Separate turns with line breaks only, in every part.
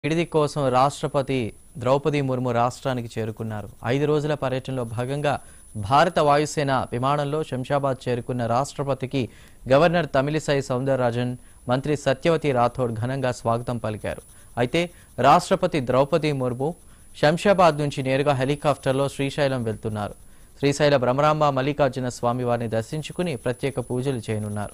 విడిది కోసం రాష్ట్రపతి ద్రౌపది ముర్ము రాష్ట్రానికి చేరుకున్నారు ఐదు రోజుల పర్యటనలో భాగంగా భారత వాయుసేన విమానంలో శంషాబాద్ చేరుకున్న రాష్ట్రపతికి గవర్నర్ తమిళిసై సౌందరరాజన్ మంత్రి సత్యవతి రాథోడ్ ఘనంగా స్వాగతం పలికారు అయితే రాష్ట్రపతి ద్రౌపది ముర్ము శంషాబాద్ నుంచి నేరుగా హెలికాప్టర్లో శ్రీశైలం వెళ్తున్నారు శ్రీశైల భ్రమరాంబ మల్లికార్జున స్వామి వారిని దర్శించుకుని ప్రత్యేక పూజలు చేయనున్నారు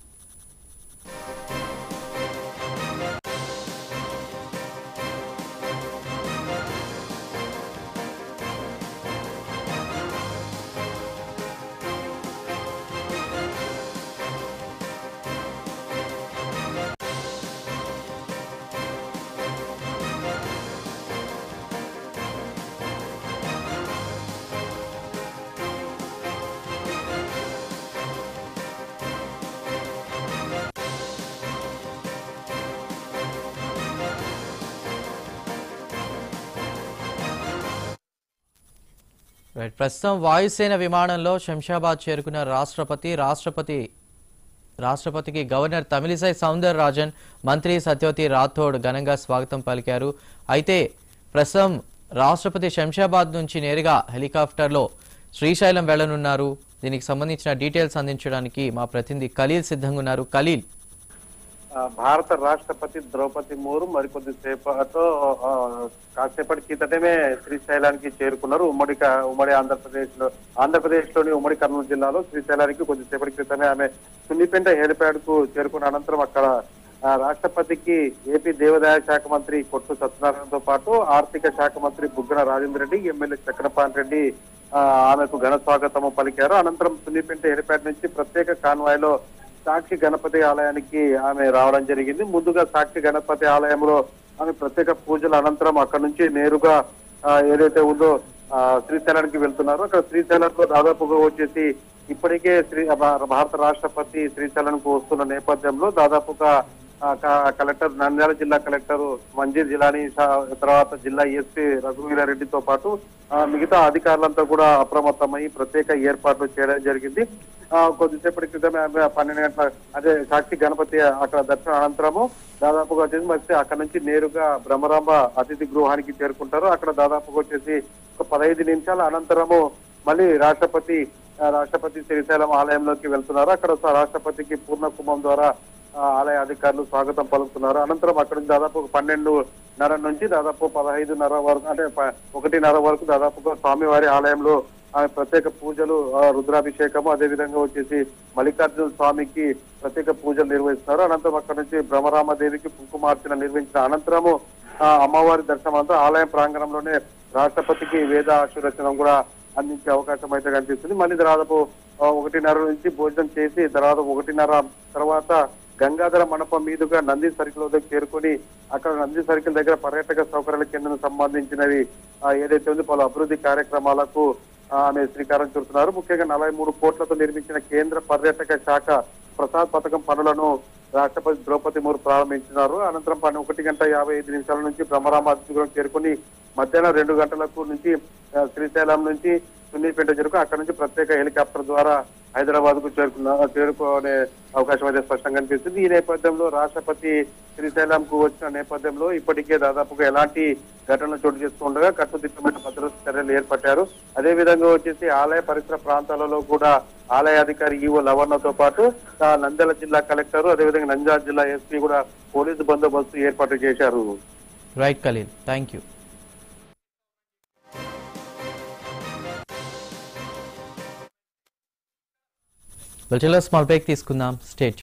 రైట్ ప్రస్తుతం వాయుసేన విమానంలో శంషాబాద్ చేరుకున్న రాష్ట్రపతి రాష్ట్రపతి రాష్ట్రపతికి గవర్నర్ తమిళిసై సౌందర్ రాజన్ మంత్రి సత్యవతి రాథోడ్ ఘనంగా స్వాగతం పలికారు అయితే ప్రస్తుతం రాష్ట్రపతి శంషాబాద్ నుంచి నేరుగా హెలికాప్టర్లో శ్రీశైలం వెళ్లనున్నారు దీనికి సంబంధించిన డీటెయిల్స్ అందించడానికి మా ప్రతినిధి ఖలీల్ సిద్ధంగా ఉన్నారు ఖలీల్
ఆ, భారత రాష్ట్రపతి ద్రౌపది ముర్ము మరికొద్ది సేపతో ఆ, కాసేపటి క్రితమే శ్రీశైలానికి చేరుకున్నారు ఉమ్మడి క- ఉమ్మడి ఆంధ్రప్రదేశ్ లో ఆంధ్రప్రదేశ్ లోని ఉమ్మడి కర్నూలు జిల్లాలో శ్రీశైలానికి కొద్దిసేపటి క్రితమే ఆమె సున్నిపేంట హెలిప్యాడ్ కు చేరుకున్న అనంతరం అక్కడ ఆ, రాష్ట్రపతికి ఏపీ దేవాదాయ శాఖ మంత్రి కొట్టు సత్యనారాయణతో పాటు ఆర్థిక శాఖ మంత్రి బుగ్గన రాజేంద్ర రెడ్డి ఎమ్మెల్యే చక్రపాణి రెడ్డి ఆ, ఆమెకు ఘన స్వాగతం పలికారు అనంతరం సున్నిపేంట హెలిప్యాడ్ నుంచి ప్రత్యేక కాన్వాయ్ లో సాక్షి గణపతి ఆలయానికి ఆమె రావడం జరిగింది ముందుగా సాక్షి గణపతి ఆలయంలో ఆమె ప్రత్యేక పూజల అనంతరం అక్కడ నుంచి నేరుగా ఆ, ఏదైతే ఉందో ఆ, శ్రీశైలానికి వెళ్తున్నారో అక్కడ శ్రీశైలంలో దాదాపుగా వచ్చేసి ఇప్పటికే శ్రీ భా- భారత రాష్ట్రపతి శ్రీశైలంకు వస్తున్న నేపథ్యంలో దాదాపుగా ఆ, క- కలెక్టర్ నంద్యాల జిల్లా కలెక్టర్ మంజీర్ జిలానీ షా- తర్వాత జిల్లా ఎస్పీ రఘువీరారెడ్డితో పాటు ఆ, మిగతా అధికారులంతా కూడా అప్రమత్తమై ప్రత్యేక ఏర్పాట్లు చేయడం జరిగింది ఆ, కొద్దిసేపటి క్రితమే ఆమె పన్నెండు గంటల అదే సాక్షి గణపతి అక్కడ దర్శనం అనంతరము దాదాపుగా వచ్చేసి మరి అక్కడ నుంచి నేరుగా బ్రహ్మరాంబ అతిథి గృహానికి చేరుకుంటారు అక్కడ దాదాపుగా వచ్చేసి ఒక పదహైదు నిమిషాల అనంతరము మళ్ళీ రాష్ట్రపతి ఆ, రాష్ట్రపతి శ్రీశైలం ఆలయంలోకి వెళ్తున్నారు అక్కడ స- రాష్ట్రపతికి పూర్ణ కుంభం ద్వారా ఆ, ఆలయ అధికారులు స్వాగతం పలుకుతున్నారు అనంతరం అక్కడ నుంచి దాదాపు ఒక పన్నెండున్నర నుంచి దాదాపు పదహైదున్నర వరకు అంటే ప- ఒకటిన్నర వరకు దాదాపుగా స్వామివారి ఆలయంలో ఆమె ప్రత్యేక పూజలు ఆ, రుద్రాభిషేకము అదే విధంగా వచ్చేసి మల్లికార్జున స్వామికి ప్రత్యేక పూజలు నిర్వహిస్తున్నారు అనంతరం అక్కడ నుంచి భ్రమరామదేవికి కుంకుమార్చన నిర్వహించిన అనంతరము ఆ, అమ్మవారి దర్శనం అంతా ఆలయం ప్రాంగణంలోనే రాష్ట్రపతికి వేద ఆశీర్వచనం కూడా అందించే అవకాశం అయితే కనిపిస్తుంది మళ్ళీ దాదాపు ఆ, ఒకటిన్నర నుంచి భోజనం చేసి తర్వాత ఒకటిన్నర తర్వాత గంగాధర మండపం మీదుగా నంది సర్కిల్ వద్దకు చేరుకొని అక్కడ నంది సర్కిల్ దగ్గర పర్యాటక సౌకర్యాల కేంద్రం సంబంధించినవి ఆ, ఏదైతే ఉందో పలు అభివృద్ధి కార్యక్రమాలకు ఆ, ఆమె శ్రీకారం చుడుతున్నారు ముఖ్యంగా నలభై మూడు కోట్లతో నిర్మించిన కేంద్ర పర్యాటక శాఖ ప్రసాద్ పథకం పనులను రాష్ట్రపతి ద్రౌపది ముర్ము ప్రారంభించినారు అనంతరం పని ఒకటి గంట యాభై ఐదు నిమిషాల నుంచి బ్రహ్మరామ అతిథిగృహం చేరుకుని మధ్యాహ్నం రెండు గంటలకు నుంచి ఆ, శ్రీశైలం నుంచి సున్నీపేట చేరుకు అక్కడ నుంచి ప్రత్యేక హెలికాప్టర్ ద్వారా హైదరాబాద్ కు చేరుకున్న చేరుకునే అవకాశం అయితే స్పష్టంగా కనిపిస్తుంది ఈ నేపథ్యంలో రాష్ట్రపతి శ్రీశైలం కు వచ్చిన నేపథ్యంలో ఇప్పటికే దాదాపుగా ఎలాంటి ఘటనలు చోటు చేసుకుండగా కట్టుదిట్టమైన భద్రతా చర్యలు ఏర్పడ్డారు అదే విధంగా వచ్చేసి ఆలయ పరిసర ప్రాంతాలలో కూడా ఆలయ అధికారి ఈవో లవణతో పాటు ఆ, నంద్యాల జిల్లా కలెక్టర్ అదేవిధంగా నంద్యాల జిల్లా ఎస్పీ కూడా పోలీసు బందోబస్తు ఏర్పాటు చేశారు
right Khaleel thank you small break తీసుకుందాం స్టేట్